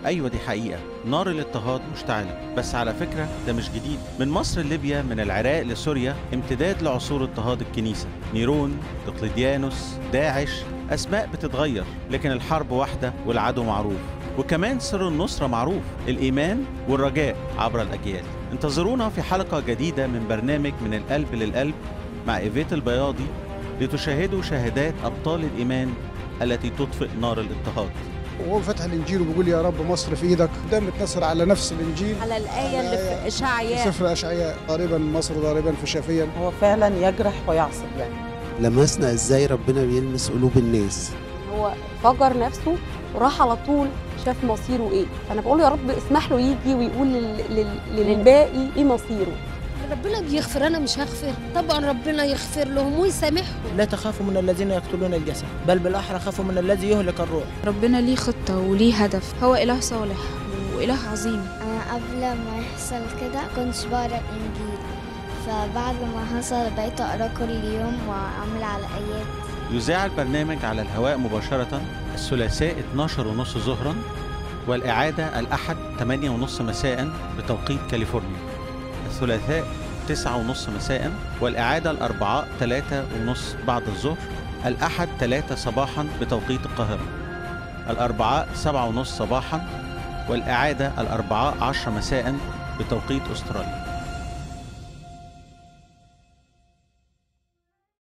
أيوة دي حقيقة نار الاضطهاد مشتعلة بس على فكرة ده مش جديد من مصر لليبيا من العراق لسوريا امتداد لعصور اضطهاد الكنيسة نيرون دقلديانوس داعش أسماء بتتغير لكن الحرب واحدة والعدو معروف وكمان سر النصرة معروف الإيمان والرجاء عبر الأجيال انتظرونا في حلقة جديدة من برنامج من القلب للقلب مع إيفيت البياضي لتشاهدوا شهادات أبطال الإيمان التي تطفئ نار الاضطهاد وهو فتح الانجيل وبيقول يا رب مصر في ايدك ده متنصر على نفس الانجيل على الآية اللي في إشعياء سفر اشعياء ضاربا مصر ضاربا فشافيا هو فعلا يجرح ويعصب يعني لمسنا ازاي ربنا بيلمس قلوب الناس هو فجر نفسه وراح على طول شاف مصيره ايه فانا بقول له يا رب اسمح له يجي ويقول لل... لل... للباقي ايه مصيره ربنا بيغفر انا مش هغفر طبعا ربنا يغفر لهم ويسامحهم لا تخافوا من الذين يقتلون الجسد بل بالاحرى خافوا من الذي يهلك الروح ربنا ليه خطة وليه هدف هو إله صالح وإله عظيم أنا قبل ما يحصل كده كنتش بقرا الإنجيل فبعد ما حصل بقيت أقرا كل يوم وأعمل على آيات يذاع البرنامج على الهواء مباشرة الثلاثاء 12 ونص ظهرا والإعادة الأحد 8 ونص مساء بتوقيت كاليفورنيا الثلاثاء 9 ونص مساء والإعادة الأربعاء 3 ونص بعد الظهر الأحد 3 صباحا بتوقيت القاهرة الأربعاء 7 ونص صباحا والإعادة الأربعاء 10 مساء بتوقيت أستراليا